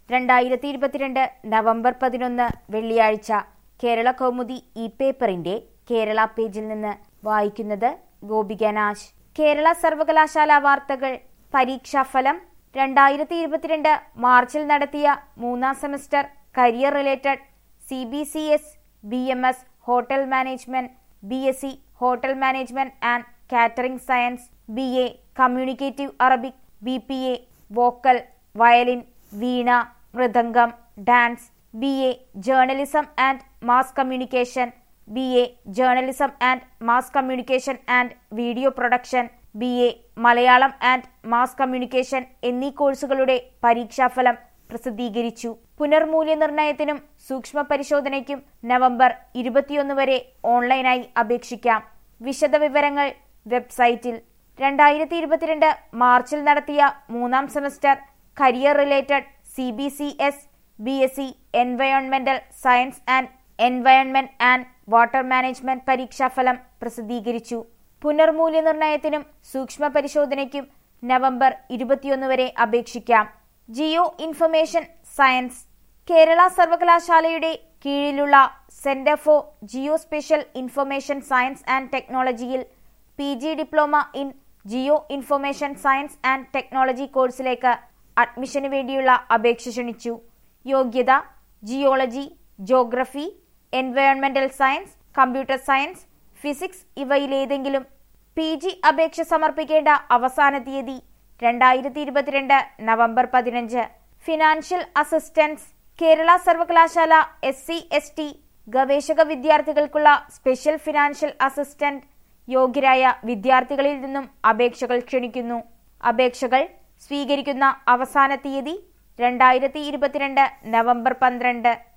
രണ്ടായിരത്തി ഇരുപത്തിരണ്ട് നവംബർ പതിനൊന്ന് വെള്ളിയാഴ്ച കേരള കൗമുദി ഇ പേപ്പറിന്റെ കേരള പേജിൽ നിന്ന് വായിക്കുന്നത് ഗോപിക നാശ് കേരള സർവകലാശാല വാർത്തകൾ പരീക്ഷാഫലം രണ്ടായിരത്തി ഇരുപത്തിരണ്ട് മാർച്ചിൽ നടത്തിയ മൂന്നാം semester career related C B C S B M S hotel management B S C hotel management and catering science B A communicative Arabic B P A vocal violin veena mridangam dance B A journalism and mass communication B A journalism and mass communication and video production B A Malayalam and mass communication എന്നീ കോഴ്സുകളുടെ പരീക്ഷാഫലം പ്രസിദ്ധീകരിച്ചു പുനർമൂല്യനിർണയത്തിനും സൂക്ഷ്മ പരിശോധനയ്ക്കും November ഇരുപത്തിയൊന്ന് വരെ ഓൺലൈനായി അപേക്ഷിക്കാം വിശദവിവരങ്ങൾ വെബ്സൈറ്റിൽ രണ്ടായിരത്തി ഇരുപത്തിരണ്ട് മാർച്ചിൽ നടത്തിയ മൂന്നാം semester career related C B C S B S C എൻവയോൺമെന്റൽ science and environment and water management പരീക്ഷാഫലം പ്രസിദ്ധീകരിച്ചു പുനർമൂല്യനിർണയത്തിനും സൂക്ഷ്മ പരിശോധനയ്ക്കും നവംബർ ഇരുപത്തിയൊന്ന് വരെ അപേക്ഷിക്കാം ജിയോ ഇൻഫർമേഷൻ സയൻസ് കേരള സർവകലാശാലയുടെ കീഴിലുള്ള centre for geo spatial information science and ടെക്നോളജിയിൽ P G diploma in geo information science and technology കോഴ്സിലേക്ക് അഡ്മിഷന് വേണ്ടിയുള്ള അപേക്ഷ ക്ഷണിച്ചു യോഗ്യത ജിയോളജി ജോഗ്രഫി എൻവയോൺമെന്റൽ സയൻസ് കമ്പ്യൂട്ടർ സയൻസ് ഫിസിക്സ് ഇവയിലേതെങ്കിലും പി ജി അപേക്ഷ സമർപ്പിക്കേണ്ട അവസാന തീയതി രണ്ടായിരത്തി ഇരുപത്തിരണ്ട് നവംബർ പതിനഞ്ച് ഫിനാൻഷ്യൽ അസിസ്റ്റൻസ് കേരള സർവകലാശാല എസ് സി എസ് ടി ഗവേഷക വിദ്യാർത്ഥികൾക്കുള്ള സ്പെഷ്യൽ ഫിനാൻഷ്യൽ അസിസ്റ്റന്റ് യോഗ്യരായ വിദ്യാർത്ഥികളിൽ നിന്നും അപേക്ഷകൾ ക്ഷണിക്കുന്നു അപേക്ഷകൾ സ്വീകരിക്കുന്ന അവസാന തീയതി രണ്ടായിരത്തി ഇരുപത്തിരണ്ട് നവംബർ പന്ത്രണ്ട്